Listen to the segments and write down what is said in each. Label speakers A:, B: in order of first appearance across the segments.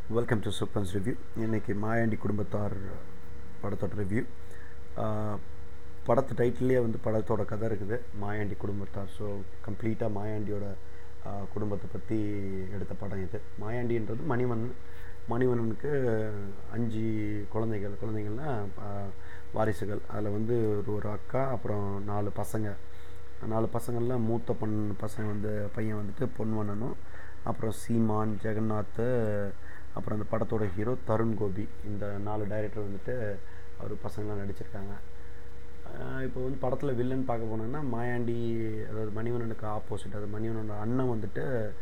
A: welcome to சூப்பன்ஸ் review இன்றைக்கி மாயாண்டி குடும்பத்தார் படத்தோட ரிவ்யூ படத்து டைட்டிலே வந்து படத்தோட கதை இருக்குது மாயாண்டி குடும்பத்தார் ஸோ கம்ப்ளீட்டாக மாயாண்டியோட ஆஹ், குடும்பத்தை பற்றி எடுத்த படம் இது மாயாண்டின்றது மணிவண்ணன் மணிவண்ணனுக்கு அஞ்சு குழந்தைகள் குழந்தைகள்னா ஆஹ், வாரிசுகள் அதில் வந்து ஒரு ஒரு அக்கா அப்புறம் நாலு பசங்க நாலு பசங்கள்லாம் மூத்த பொண் பசங்க வந்து பையன் வந்துட்டு பொன்வண்ணனும் அப்புறம் சீமான் ஜெகநாத் அப்புறம் அந்த படத்தோட ஹீரோ தருண் கோபி இந்த நாலு டைரக்டர் வந்துட்டு அவர் பசங்களாம் நடிச்சிருக்காங்க ஆஹ் இப்போ வந்து படத்தில் வில்லன் பார்க்க போனோம்னா மாயாண்டி அதாவது மணிவண்ணனுக்கு ஆப்போசிட் அது மணிவண்ணனோட அண்ணன் வந்துட்டு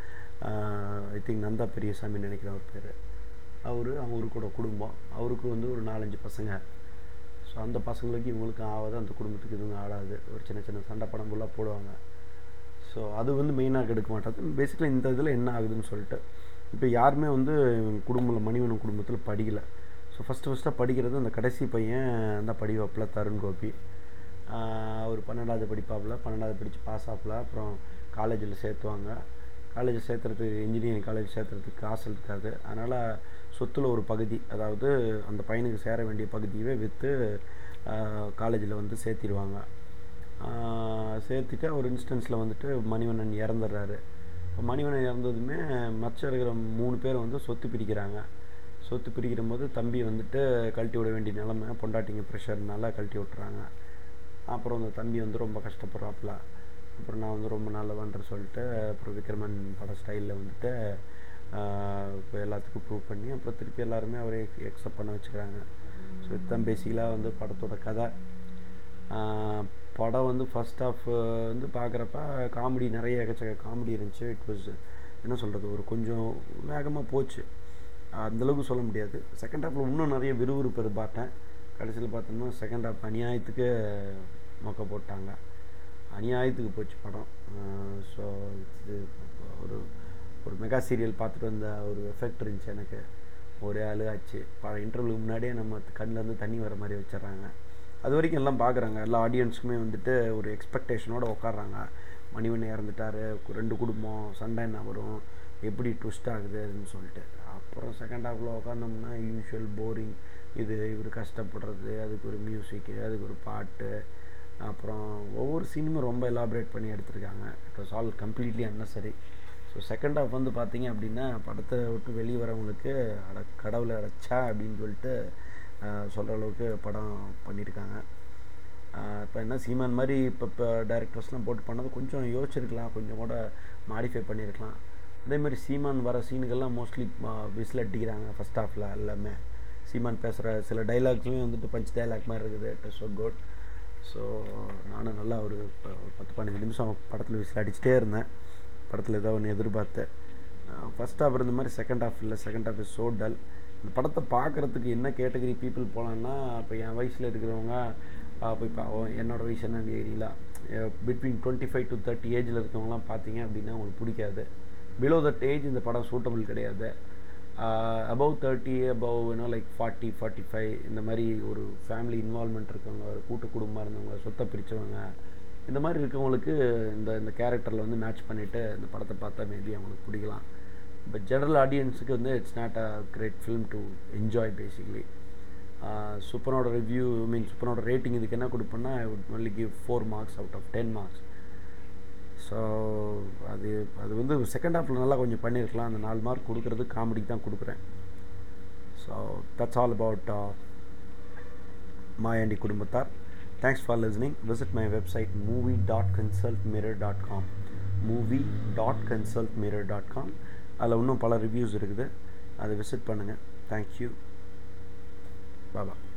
A: ஐ திங்க் நந்தா பெரியசாமின்னு நினைக்கிறேன் அவர் பேர் அவர் அவரு கூட குடும்பம் அவருக்கு வந்து ஒரு நாலஞ்சு பசங்க ஸோ அந்த பசங்களுக்கு இவங்களுக்கு ஆகாது அந்த குடும்பத்துக்கு இதுவும் ஆடாது ஒரு சின்ன சின்ன சண்டை படம் ஃபுல்லாக போடுவாங்க ஸோ அது வந்து மெயினாக எடுக்க மாட்டாது பேசிக்கலி இந்த இதில் என்ன ஆகுதுன்னு சொல்லிட்டு இப்போ யாருமே வந்து குடும்பத்தில் மணிவண்ணன் குடும்பத்தில் படிக்கலை ஸோ ஃபஸ்ட்டு ஃபஸ்ட்டாக படிக்கிறது அந்த கடைசி பையன் தான் படிவாப்பில் தருண் கோபி ஆஹ் அவர் பன்னெண்டாவது படிப்பாப்புல பன்னெண்டாவது படித்து பாஸ் ஆகல அப்புறம் காலேஜில் சேர்த்துவாங்க காலேஜ் சேர்த்துறதுக்கு இன்ஜினியரிங் காலேஜ் சேர்த்துறதுக்கு காசு இருக்காது அதனால் சொத்துல ஒரு பகுதி அதாவது அந்த பையனுக்கு சேர வேண்டிய பகுதியவே விற்று காலேஜில் வந்து சேர்த்திடுவாங்க ஆஹ் சேர்த்துட்டு ஒரு இன்ஸ்டன்ஸில் வந்துட்டு மணிவண்ணன் இறந்துடுறாரு இப்போ மணிவண்ணன் இறந்ததுமே மச்சம் இருக்கிற மூணு பேர் வந்து சொத்து பிரிக்கிறாங்க சொத்து பிரிக்கிற போது தம்பி வந்துட்டு கழட்டி விட வேண்டிய நிலமை பொண்டாட்டிங்க ப்ரெஷர்னால கழட்டி விட்டுறாங்க அப்புறம் அந்த தம்பி வந்து ரொம்ப கஷ்டப்படுறாப்புல அப்புறம் நான் வந்து ரொம்ப நல்லவன்ற சொல்லிட்டு அப்புறம் விக்ரமன் பட ஸ்டைலில் வந்துட்டு ஆஹ் இப்போ எல்லாத்துக்கும் ப்ரூவ் பண்ணி அப்புறம் திருப்பி எல்லாருமே அவரே எக்ஸப்ட் பண்ண வச்சுக்கிறாங்க ஸோ இதுதான் பேசிக்கலாக வந்து படத்தோட கதை ஆஹ் படம் வந்து ஃபர்ஸ்ட் ஆஃப் வந்து பார்க்குறப்ப காமெடி நிறைய எக்கச்சக்க காமெடி இருந்துச்சு இட் வாஸ் என்ன சொல்கிறது ஒரு கொஞ்சம் வேகமாக போச்சு அந்தளவுக்கு சொல்ல முடியாது செகண்ட் ஹாஃபில் இன்னும் நிறைய விறுவிறுப்பு எதிர்பார்த்தேன் கடைசியில் பார்த்தோம்னா செகண்ட் ஹாஃப் அநியாயத்துக்கு மொக்க போட்டாங்க அநியாயத்துக்கு போச்சு படம் ஸோ இது ஒரு ஒரு மெகா சீரியல் பார்த்துட்டு வந்த ஒரு எஃபெக்ட் இருந்துச்சு எனக்கு ஒரே ஆளு ஆச்சு பல இன்டர்வியூக்கு முன்னாடியே நம்ம கண்ணிலேருந்து தண்ணி வர மாதிரி வச்சிடுறாங்க அது வரைக்கும் எல்லாம் பார்க்குறாங்க எல்லா ஆடியன்ஸுக்குமே வந்துட்டு ஒரு எக்ஸ்பெக்டேஷனோட உட்காடுறாங்க மணிவண்ணன் இறந்துட்டாரு கு- ரெண்டு குடும்பம் சண்டை என்ன வரும் எப்படி ட்விஸ்ட் ஆகுது அதுன்னு சொல்லிட்டு அப்புறம் செகண்ட் ஹாஃபில் உட்காந்தோம்னா யூஷுவல் போரிங் இது இவர் கஷ்டப்படுறது அதுக்கு ஒரு மியூசிக்கு அதுக்கு ஒரு பாட்டு அப்புறம் ஒவ்வொரு சீனுமே ரொம்ப எலாபரேட் பண்ணி எடுத்திருக்காங்க it was all completely unnecessary so second half வந்து பார்த்தீங்க அப்படின்னா படத்தை விட்டு வெளியே வரவங்களுக்கு அட கடவுளை அடைச்சா அப்படின்னு சொல்லிட்டு சொல்கிற அளவுக்கு படம் பண்ணியிருக்காங்க இப்போ என்ன சீமான் மாதிரி இப்போ இப்போ டேரக்டர்ஸ்லாம் போட்டு பண்ணது கொஞ்சம் யோசிச்சிருக்கலாம் கொஞ்சம் கூட மாடிஃபை பண்ணியிருக்கலாம் அதேமாதிரி சீமான் வர சீனுக்கெல்லாம் மோஸ்ட்லி விசில் அடிக்கிறாங்க ஃபஸ்ட் ஹாஃபில் எல்லாமே சீமான் பேசுகிற சில டைலாக்ஸுமே வந்துட்டு பஞ்ச் டைலாக் மாதிரி இருக்குது it is so good so நானும் நல்லா ஒரு ப- ஒரு பத்து பதினஞ்சு நிமிஷம் படத்தில் விசில் அடிச்சிட்டே இருந்தேன் படத்தில் ஏதோ ஒன்று எதிர்பார்த்தேன் ஃபஸ்ட் ஹாஃப் இருந்த மாதிரி செகண்ட் ஹாஃப் இல்லை second half is so dull இந்த படத்தை பார்க்குறதுக்கு என்ன கேட்டகரி பீப்புள் போகலான்னா இப்போ என் வயசில் இருக்கிறவங்க இப்போ இப்போ என்னோட வயசு என்னன்னு தெரியல between twenty five to thirty ஏஜில் இருக்கவங்களாம் பார்த்தீங்க அப்படின்னா உங்களுக்கு பிடிக்காது பிலோ தட் ஏஜ் இந்த படம் சூட்டபிள் கிடையாது above thirty above you know like forty forty five இந்த மாதிரி ஒரு ஃபேமிலி இன்வால்மெண்ட் இருக்கவங்க ஒரு கூட்டு குடும்பமாக இருந்தவங்க சொத்தை பிரித்தவங்க இந்த மாதிரி இருக்கவங்களுக்கு இந்த இந்த கேரக்டரில் வந்து மேட்ச் பண்ணிவிட்டு இந்த படத்தை பார்த்தா மேபி அவங்களுக்கு பிடிக்கலாம் பட் ஜெனரல் ஆடியன்ஸுக்கு வந்து it's not a great film to enjoy basically சூப்பனோட ரிவ்யூ மீன் சூப்பனோட ரேட்டிங் இதுக்கு என்ன கொடுப்பேன்னா I would only give four marks out of ten marks so அது அது வந்து செகண்ட் ஹாஃபில் நல்லா கொஞ்சம் பண்ணியிருக்கலாம் அந்த நாலு மார்க் கொடுக்குறது காமெடிக்கு தான் கொடுக்குறேன் so that's all about Maayandi Kudumbathar thanks for listening visit my website movie dot consult mirror dot com movie dot consult mirror dot com அதில் இன்னும் பல ரிவ்யூஸ் இருக்குது அதை விசிட் பண்ணுங்கள் தேங்க்யூ பாபா